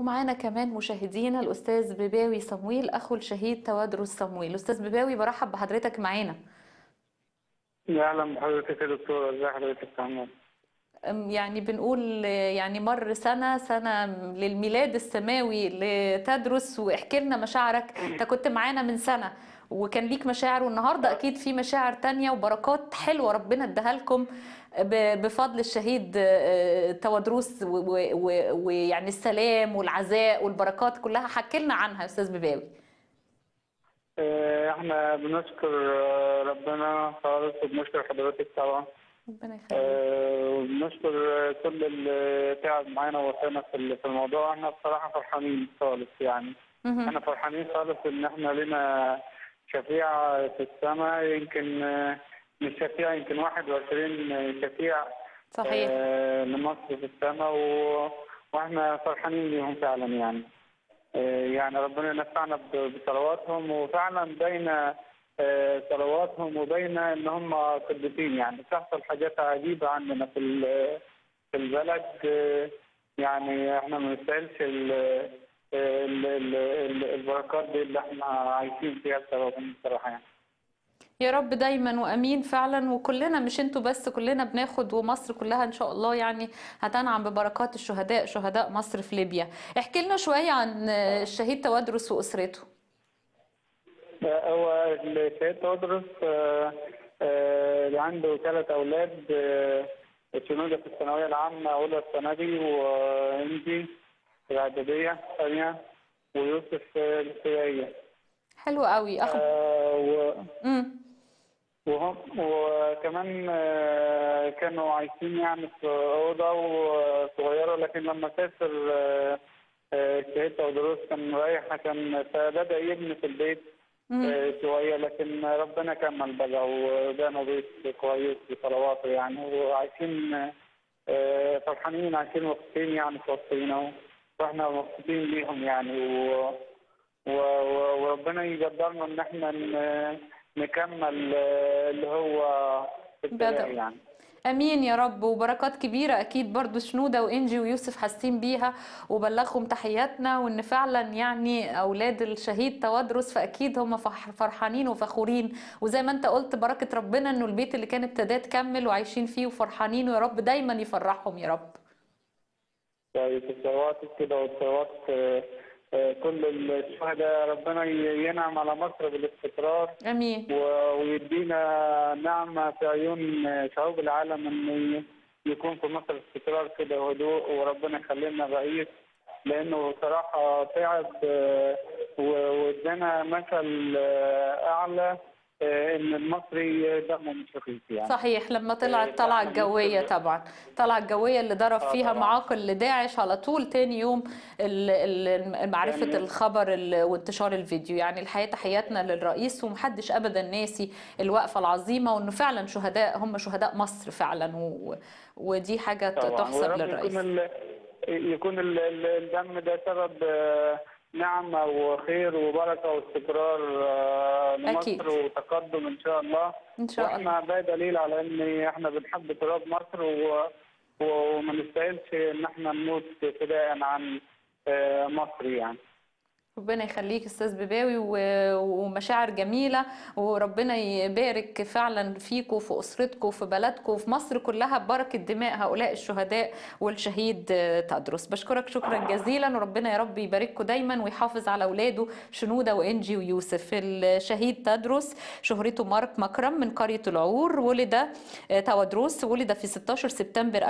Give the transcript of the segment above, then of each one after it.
ومعانا كمان مشاهدينا الاستاذ بباوي صمويل اخو الشهيد توادرس صمويل استاذ بباوي برحب بحضرتك معانا يا اهلا بحضرتك يا دكتور ازي حضرتك عامل أم يعني بنقول آه، يعني مر سنة سنة للميلاد السماوي لتدرس واحكي لنا مشاعرك انت كنت معانا من سنة وكان ليك مشاعر والنهاردة أكيد في مشاعر تانية وبركات حلوة ربنا اداها لكم ب- بفضل الشهيد آه، توادروس و- و- و- ويعني السلام والعزاء والبركات كلها حكي لنا عنها يا أستاذ بباوي آه، احنا بنشكر آه، ربنا خالص وبنشكر حضرتك طبعا ربنا يخليك آه، وبنشكر آه، كل اللي تعب معانا ووفانا في ال- في الموضوع احنا بصراحة فرحانين خالص يعني مهم. احنا فرحانين خالص ان احنا لنا شفيع في السماء يمكن آه، مش شفيع يمكن 21 شفيع صحيح آه، لمصر في السماء و... واحنا فرحانين بيهم فعلا يعني آه، يعني ربنا ينفعنا ب- بصلواتهم وفعلا بين آه، صلواتهم وبين ان هم قديسين يعني بتحصل حاجات عجيبه عندنا في ال- في البلد آه، يعني احنا ما نستاهلش ال- ال- ال- ال- البركات دي اللي احنا عايشين فيها بسببهم بصراحه يعني يا رب دايما وامين فعلا وكلنا مش انتوا بس كلنا بناخد ومصر كلها ان شاء الله يعني هتنعم ببركات الشهداء شهداء مصر في ليبيا احكي لنا شويه عن الشهيد توادرس واسرته هو الشهيد تدرس آه، آه، عنده ثلاث أولاد آه، شنودة في الثانوية العامة أولى السنة دي وإنجي في الإعدادية الثانية ويوسف في الابتدائية حلو قوي اخو آه، و- امم وهم وكمان آه، كانوا عايشين يعني في أوضة صغيرة لكن لما سافر آه، آه، الشهيد تودروس كان رايح كان فبدأ يبني في البيت آه، شوية لكن ربنا كمل بقى وبنوا بيت كويس بصلواته يعني وعايشين آه، فرحانين عايشين مبسوطين يعني في وسطينا واحنا مبسوطين بيهم يعني و... و... و... وربنا يقدرنا ان احنا ن... نكمل آه، اللي هو ابتدائي بدأ. يعني امين يا رب وبركات كبيره اكيد برضو شنوده وانجي ويوسف حاسين بيها وبلغهم تحياتنا وان فعلا يعني اولاد الشهيد توادرس فاكيد هم فح- فرحانين وفخورين وزي ما انت قلت بركه ربنا انه البيت اللي كان ابتداه تكمل وعايشين فيه وفرحانين ويا رب دايما يفرحهم يا رب طيب الصلوات كده والصلوات آه، آه، كل الشهداء ربنا ي- ينعم على مصر بالاستقرار امين و- ويدينا نعمة في عيون شعوب العالم إن يكون في مصر استقرار كده وهدوء وربنا يخلي لنا رئيس لأنه صراحة تعب آه، و- وادانا مثل آه، أعلى آه، إن المصري دمه مش رخيص يعني صحيح لما طلعت الطلعة الجوية طبعا الطلعة الجوية اللي ضرب آه فيها طبعاً. معاقل لداعش على طول تاني يوم ال- ال- معرفة يعني- الخبر ال- وانتشار الفيديو يعني الحقيقة تحياتنا للرئيس ومحدش أبدا ناسي الوقفة العظيمة وإنه فعلا شهداء هم شهداء مصر فعلا و... ودي حاجة طبعا تحسب ويا رب للرئيس يكون ال... يكون ال... ال- الدم ده سبب آه، نعمة وخير وبركة واستقرار آه، أكيد. لمصر وتقدم إن شاء الله إن شاء الله واحنا ده دليل على ان احنا بنحب تراب مصر و... و- وما نستاهلش ان احنا نموت فداء عن آه، مصر يعني ربنا يخليك استاذ بباوي و- ومشاعر جميله وربنا يبارك فعلا فيكم وفي اسرتكم وفي بلدكم وفي مصر كلها ببركه دماء هؤلاء الشهداء والشهيد تدرس بشكرك شكرا جزيلا وربنا يا رب يبارككم دايما ويحافظ على اولاده شنوده وانجي ويوسف الشهيد تدرس شهرته مارك مكرم من قريه العور ولد تودروس ولد في 16 سبتمبر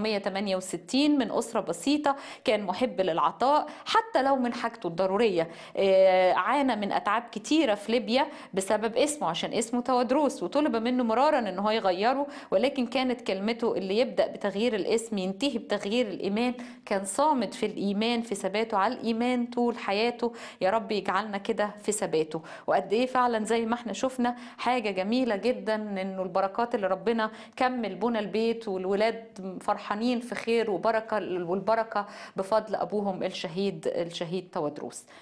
1968 من اسره بسيطه كان محب للعطاء حتى لو من حاجته الضروريه آه، عانى من اتعاب كتيره في ليبيا بسبب اسمه عشان اسمه تودروس وطلب منه مرارا ان هو يغيره ولكن كانت كلمته اللي يبدا بتغيير الاسم ينتهي بتغيير الايمان كان صامد في الايمان في ثباته على الايمان طول حياته يا رب يجعلنا كده في ثباته وقد ايه فعلا زي ما احنا شفنا حاجه جميله جدا انه البركات اللي ربنا كمل بنا البيت والولاد فرحانين في خير وبركه والبركه بفضل ابوهم الشهيد الشهيد تودروس